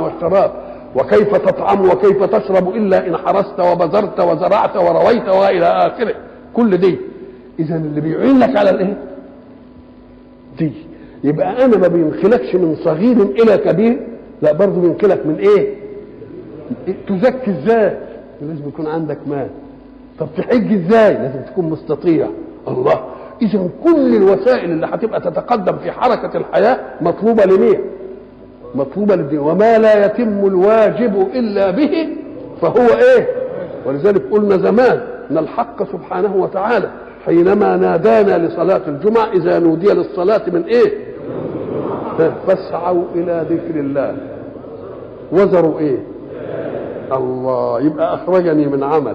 والشراب وكيف تطعم وكيف تشرب الا ان حرست وبذرت وزرعت ورويت والى اخره كل دي اذا اللي بيعين لك على الايه دي يبقى انا ما بينخلكش من صغير الى كبير لا برضه بينخلك من ايه تزكي ازاي لازم يكون عندك مال طب تحج ازاي لازم تكون مستطيع الله اذا كل الوسائل اللي هتبقى تتقدم في حركه الحياه مطلوبه لمين مطلوبه للدين وما لا يتم الواجب الا به فهو ايه ولذلك قلنا زمان ان الحق سبحانه وتعالى حينما نادانا لصلاه الجمعه اذا نودي للصلاه من ايه فاسعوا الى ذكر الله وذروا ايه الله يبقى اخرجني من عمل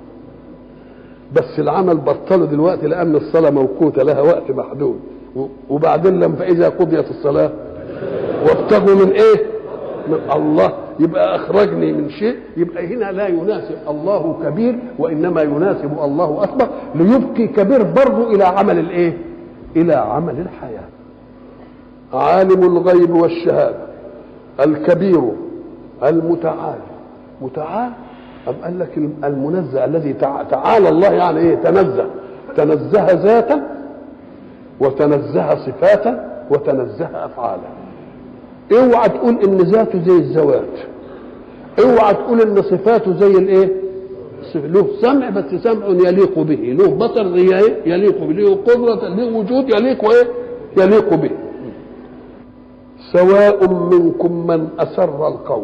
بس العمل بطله دلوقتي لان الصلاه موقوته لها وقت محدود وبعدين لما فاذا قضيت الصلاه وابتغوا من ايه من الله يبقى اخرجني من شيء يبقى هنا لا يناسب الله كبير وانما يناسب الله اكبر ليبقي كبير برضه الى عمل الايه الى عمل الحياه عالم الغيب والشهاده الكبير المتعال متعال أم قال لك المنزه الذي تعالى الله يعني ايه تنزه تنزه ذاتا وتنزه صفاتا وتنزه افعالا اوعى تقول ان ذاته زي الذوات اوعى تقول ان صفاته زي الايه له سمع بس سمع يليق به له بصر يليق به له قدرة له وجود يليق وايه يليق به سواء منكم من أسر القول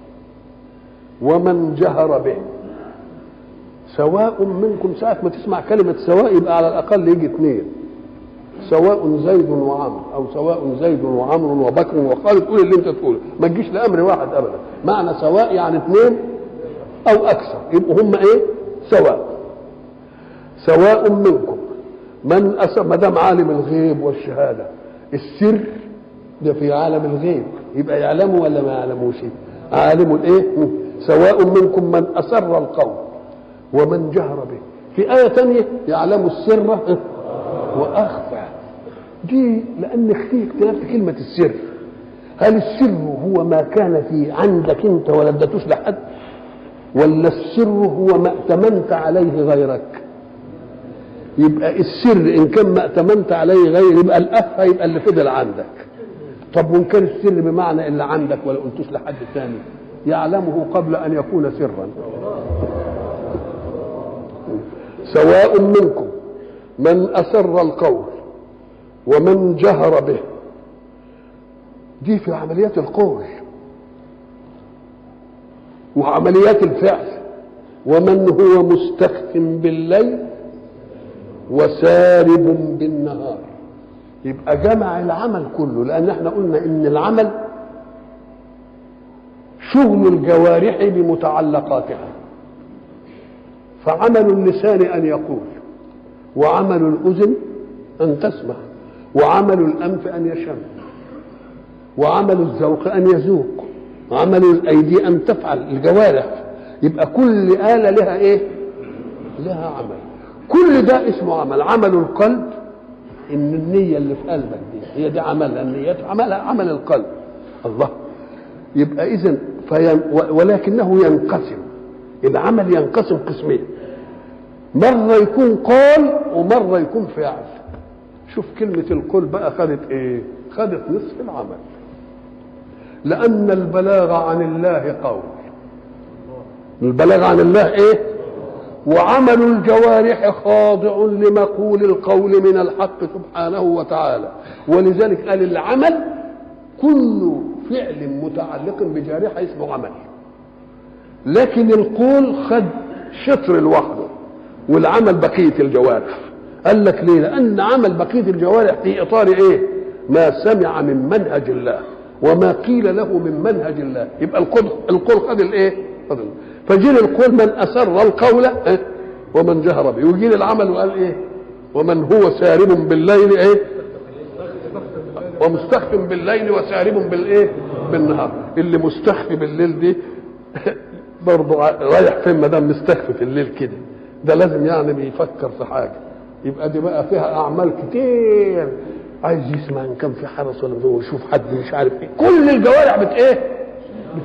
ومن جهر به سواء منكم ساعة ما تسمع كلمة سواء يبقى على الأقل يجي اثنين سواء زيد وعمر أو سواء زيد وعمر وبكر وخالد قول اللي أنت تقوله ما تجيش لأمر واحد أبدا معنى سواء يعني اثنين أو أكثر يبقوا هم إيه سواء سواء منكم من أسر ما دام عالم الغيب والشهادة السر ده في عالم الغيب يبقى يعلمه ولا ما يعلموش عالم الايه سواء منكم من اسر القول ومن جهر به في آية ثانية يعلم السر وأخفى دي لأن في اختلاف في كلمة السر هل السر هو ما كان في عندك أنت ولا اديتوش لحد ولا السر هو ما ائتمنت عليه غيرك يبقى السر إن كان ما ائتمنت عليه غير يبقى الأخفى يبقى اللي فضل عندك طب وإن كان السر بمعنى اللي عندك ولا قلتوش لحد ثاني يعلمه قبل أن يكون سرا سواء منكم من أسر القول ومن جهر به دي في عمليات القول وعمليات الفعل ومن هو مستخف بالليل وسارب بالنهار يبقى جمع العمل كله لان احنا قلنا ان العمل شغل الجوارح بمتعلقاتها فعمل اللسان ان يقول وعمل الاذن ان تسمع وعمل الانف ان يشم وعمل الذوق ان يذوق وعمل الايدي ان تفعل الجوارح يبقى كل اله لها ايه لها عمل كل ده اسمه عمل عمل القلب ان النيه اللي في قلبك دي هي دي عملها النيات عملها عمل القلب الله يبقى اذا فين ولكنه ينقسم العمل ينقسم قسمين مرة يكون قول ومرة يكون فعل شوف كلمة القول بقى خدت ايه خدت نصف العمل لأن البلاغ عن الله قول البلاغ عن الله ايه وعمل الجوارح خاضع لمقول القول من الحق سبحانه وتعالى ولذلك قال العمل كل فعل متعلق بجارحة اسمه عمل لكن القول خد شطر لوحده والعمل بقية الجوارح قال لك ليه لأن عمل بقية الجوارح في إطار إيه ما سمع من منهج الله وما قيل له من منهج الله يبقى القول القول خد الايه خد فجيل القول من أسر القول إيه؟ ومن جهر به ويجي العمل وقال ايه ومن هو سارب بالليل ايه ومستخف بالليل وسارب بالايه بالنهار اللي مستخفي بالليل دي برضه رايح فين ما دام مستخفي في الليل كده ده لازم يعني بيفكر في حاجه يبقى دي بقى فيها اعمال كتير عايز يسمع ان كان في حرس ولا يشوف حد مش عارف ايه كل الجوارح بت ايه